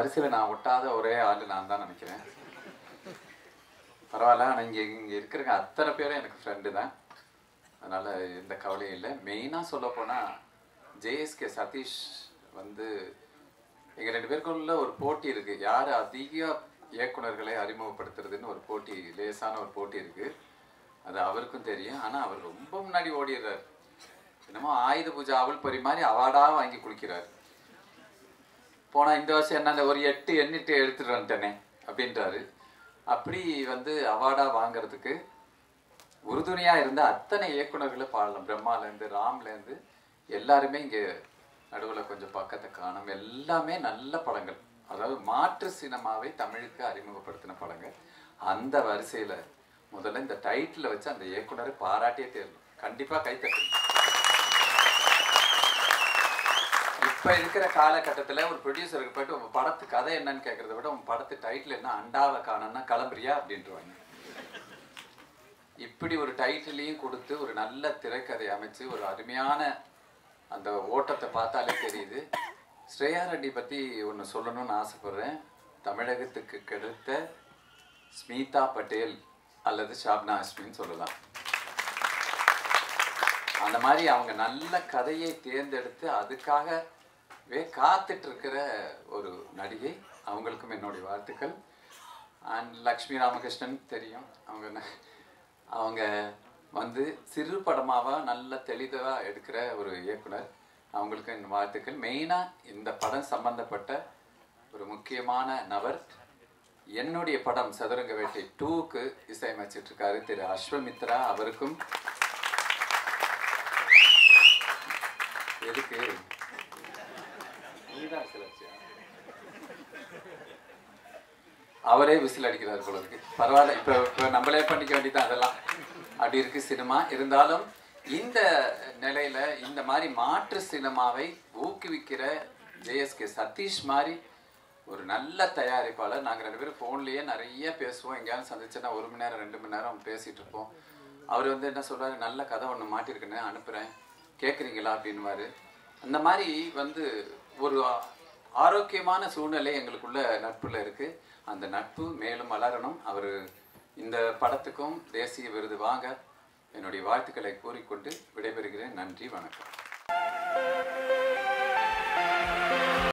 வரிசையில் நான் ஒட்டாத ஒரே ஆள் நான் தான் நினைக்கிறேன் பரவாயில்ல ஆனால் இங்கே இங்கே இருக்கிறவங்க அத்தனை பேரும் எனக்கு ஃப்ரெண்டு தான் அதனால் எந்த கவலையும் இல்லை மெயினாக சொல்ல போனால் ஜேஎஸ்கே சதீஷ் வந்து எங்கள் ரெண்டு பேருக்குள்ள ஒரு போட்டி இருக்குது யார் அதிக இயக்குனர்களை அறிமுகப்படுத்துறதுன்னு ஒரு போட்டி லேசான ஒரு போட்டி இருக்குது அது அவருக்கும் தெரியும் ஆனால் அவர் ரொம்ப முன்னாடி ஓடிடுறார் என்னமோ ஆயுத பூஜை அவள் பொறி மாதிரி அவார்டாக வாங்கி குளிக்கிறார் போனால் இந்த வருஷம் என்ன அந்த ஒரு எட்டு எண்ணிட்டு எடுத்துட்டு வந்துட்டேனே அப்படின்றாரு அப்படி வந்து அவார்டாக வாங்குறதுக்கு உறுதுணையாக இருந்த அத்தனை இயக்குனர்களை பாடலாம் பிரம்மாலேருந்து ராம்லேருந்து எல்லாருமே இங்கே நடுவில் கொஞ்சம் பக்கத்தை காணும் எல்லாமே நல்ல படங்கள் அதாவது மாற்று சினிமாவை தமிழுக்கு அறிமுகப்படுத்தின படங்கள் அந்த வரிசையில் முதல்ல இந்த டைட்டில் வச்சு அந்த இயக்குனரை பாராட்டியே தேரணும் கண்டிப்பாக கைத்தட்டு இப்போ இருக்கிற காலகட்டத்தில் ஒரு ப்ரொடியூசருக்கு போயிட்டு உங்கள் படத்து கதை என்னன்னு கேட்குறத விட உங்கள் படத்து டைட்டில் என்ன அண்டாவை காணோன்னா கிளம்புறியா அப்படின்ட்டுருவாங்க இப்படி ஒரு டைட்டிலையும் கொடுத்து ஒரு நல்ல திரைக்கதை அமைச்சு ஒரு அருமையான அந்த ஓட்டத்தை பார்த்தாலே தெரியுது ஸ்ரேயா ரெட்டி பற்றி ஒன்று சொல்லணும்னு ஆசைப்படுறேன் தமிழகத்துக்கு கிடைத்த ஸ்மிதா பட்டேல் அல்லது ஷாப்னா அஸ்மின்னு சொல்லலாம் அந்த மாதிரி அவங்க நல்ல கதையை தேர்ந்தெடுத்து அதுக்காகவே காத்துட்டு இருக்கிற ஒரு நடிகை அவங்களுக்கும் என்னுடைய வாழ்த்துக்கள் அண்ட் லக்ஷ்மி ராமகிருஷ்ணன் தெரியும் அவங்க ந- அவங்க வந்து சிறு படமாவா நல்ல தெளிவாக எடுக்கிற ஒரு இயக்குனர் அவங்களுக்கு என் வாழ்த்துக்கள் மெயினாக இந்த படம் சம்பந்தப்பட்ட ஒரு முக்கியமான நபர் என்னுடைய படம் சதுரங்க வேட்டை டூக்கு இசையமைச்சிட்டு இருக்காரு திரு அஸ்வமித்ரா அவருக்கும் எதுக்கு நீதான் விசில் அடிச்சியா? அவரே விசில் அடிக்கிறார் போல இருக்கு பரவாயில்ல இப்போ இப்போ நம்மளே பண்ணிக்க வேண்டியதான் அதெல்லாம் அப்படி இருக்கு சினிமா இருந்தாலும் இந்த நிலையில இந்த மாதிரி மாற்று சினிமாவை ஊக்குவிக்கிற ஜேஎஸ்கே சதீஷ் மாதிரி ஒரு நல்ல தயாரிப்பாளர் நாங்கள் ரெண்டு பேரும் ஃபோன்லேயே நிறைய பேசுவோம் எங்கேயாவது சந்திச்சோன்னா ஒரு மணி நேரம் ரெண்டு மணி நேரம் பேசிட்டு இருப்போம் அவர் வந்து என்ன சொல்றாரு நல்ல கதை ஒன்று மாட்டிருக்குன்னு அனுப்புகிறேன் கேட்குறீங்களா அப்படின்னுவாரு அந்த மாதிரி வந்து ஒரு ஆ- ஆரோக்கியமான சூழ்நிலை எங்களுக்குள்ள நட்புல இருக்கு அந்த நட்பு மேலும் வளரணும் அவர் இந்த படத்துக்கும் தேசிய விருது வாங்க என்னுடைய வாழ்த்துக்களை கூறிக்கொண்டு விடைபெறுகிறேன் நன்றி வணக்கம்